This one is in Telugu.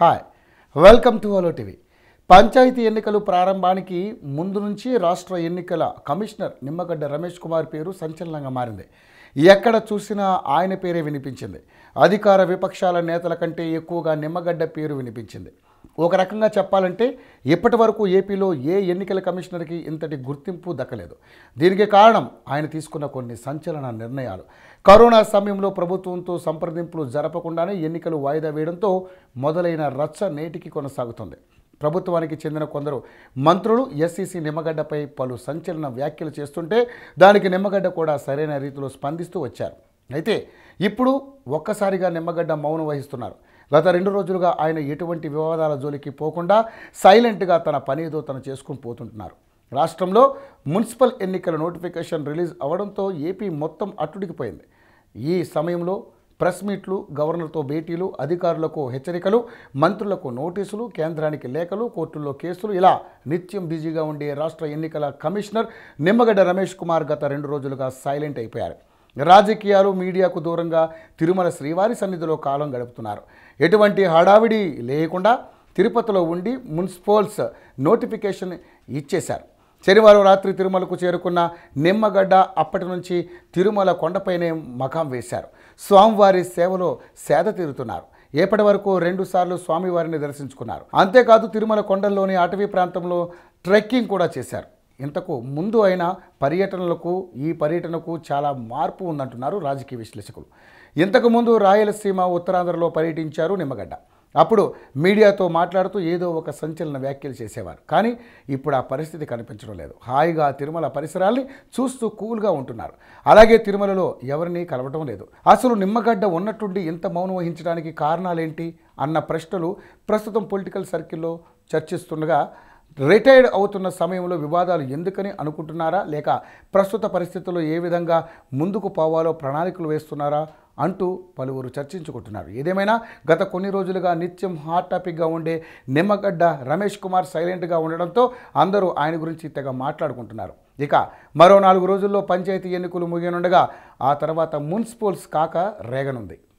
hi welcome to hello TV panchayati ఎన్నికలు ప్రారంభానికి ముందు నుంచి రాష్ట్ర ఎన్నికల కమిషనర్ నిమ్మగడ్డ రమేష్ కుమార్ పేరు సంచలనంగా మారింది ఎక్కడ చూసినా ఆయన పేరే వినిపించింది అధికార విపక్షాల నేతల కంటే ఎక్కువగా నిమ్మగడ్డ పేరు వినిపించింది ఒక రకంగా చెప్పాలంటే ఇప్పటి వరకు ఏపీలో ఏ ఎన్నికల కమిషనర్కి ఇంతటి గుర్తింపు దక్కలేదు దీనికి కారణం ఆయన తీసుకున్న కొన్ని సంచలన నిర్ణయాలు కరోనా సమయంలో ప్రభుత్వంతో సంప్రదింపులు జరపకుండానే ఎన్నికలు వాయిదా వేయడంతో మొదలైన రచ్చ నేటికి కొనసాగుతుంది ప్రభుత్వానికి చెందిన కొందరు మంత్రులు ఎస్సీసీ నిమ్మగడ్డపై పలు సంచలన వ్యాఖ్యలు చేస్తుంటే దానికి నిమ్మగడ్డ కూడా సరైన రీతిలో స్పందిస్తూ వచ్చారు అయితే ఇప్పుడు ఒక్కసారిగా నిమ్మగడ్డ మౌనం వహిస్తున్నారు గత రెండు రోజులుగా ఆయన ఎటువంటి వివాదాల జోలికి పోకుండా సైలెంట్గా తన పని ఏదో తను చేసుకుని పోతుంటున్నారు రాష్ట్రంలో మున్సిపల్ ఎన్నికల నోటిఫికేషన్ రిలీజ్ అవడంతో ఏపీ మొత్తం అట్టుడికిపోయింది ఈ సమయంలో ప్రెస్ మీట్లు గవర్నర్తో భేటీలు అధికారులకు హెచ్చరికలు మంత్రులకు నోటీసులు కేంద్రానికి లేఖలు కోర్టుల్లో కేసులు ఇలా నిత్యం బిజీగా ఉండే రాష్ట్ర ఎన్నికల కమిషనర్ నిమ్మగడ్డ రమేష్ కుమార్ గత రెండు రోజులుగా సైలెంట్ అయిపోయారు రాజకీయాలు మీడియాకు దూరంగా తిరుమల శ్రీవారి సన్నిధిలో కాలం గడుపుతున్నారు ఎటువంటి హడావిడి లేకుండా తిరుపతిలో ఉండి మున్సిపల్స్ నోటిఫికేషన్ ఇచ్చేశారు శనివారం రాత్రి తిరుమలకు చేరుకున్న నిమ్మగడ్డ అప్పటి నుంచి తిరుమల కొండపైనే మకాం వేశారు స్వామివారి సేవలో సేద తీరుతున్నారు ఏపటి వరకు రెండుసార్లు స్వామివారిని దర్శించుకున్నారు అంతేకాదు తిరుమల కొండల్లోని అటవీ ప్రాంతంలో ట్రెక్కింగ్ కూడా చేశారు ఇంతకు ముందు అయిన పర్యటనలకు ఈ పర్యటనకు చాలా మార్పు ఉందంటున్నారు రాజకీయ విశ్లేషకులు ఇంతకు ముందు రాయలసీమ ఉత్తరాంధ్రలో పర్యటించారు నిమ్మగడ్డ అప్పుడు మీడియాతో మాట్లాడుతూ ఏదో ఒక సంచలన వ్యాఖ్యలు చేసేవారు కానీ ఇప్పుడు ఆ పరిస్థితి కనిపించడం లేదు హాయిగా తిరుమల పరిసరాల్ని చూస్తూ కూల్గా ఉంటున్నారు అలాగే తిరుమలలో ఎవరిని కలవటం లేదు అసలు నిమ్మగడ్డ ఉన్నట్టుండి ఇంత మౌనం వహించడానికి కారణాలేంటి అన్న ప్రశ్నలు ప్రస్తుతం పొలిటికల్ సర్కిల్లో చర్చిస్తుండగా రిటైర్డ్ అవుతున్న సమయంలో వివాదాలు ఎందుకని అనుకుంటున్నారా లేక ప్రస్తుత పరిస్థితుల్లో ఏ విధంగా ముందుకు పోవాలో ప్రణాళికలు వేస్తున్నారా అంటూ పలువురు చర్చించుకుంటున్నారు ఏదేమైనా గత కొన్ని రోజులుగా నిత్యం హాట్ టాపిక్గా ఉండే నిమ్మగడ్డ రమేష్ కుమార్ సైలెంట్గా ఉండడంతో అందరూ ఆయన గురించి తెగ మాట్లాడుకుంటున్నారు ఇక మరో నాలుగు రోజుల్లో పంచాయతీ ఎన్నికలు ముగియనుండగా ఆ తర్వాత మున్సిపల్స్ కాక రేగనుంది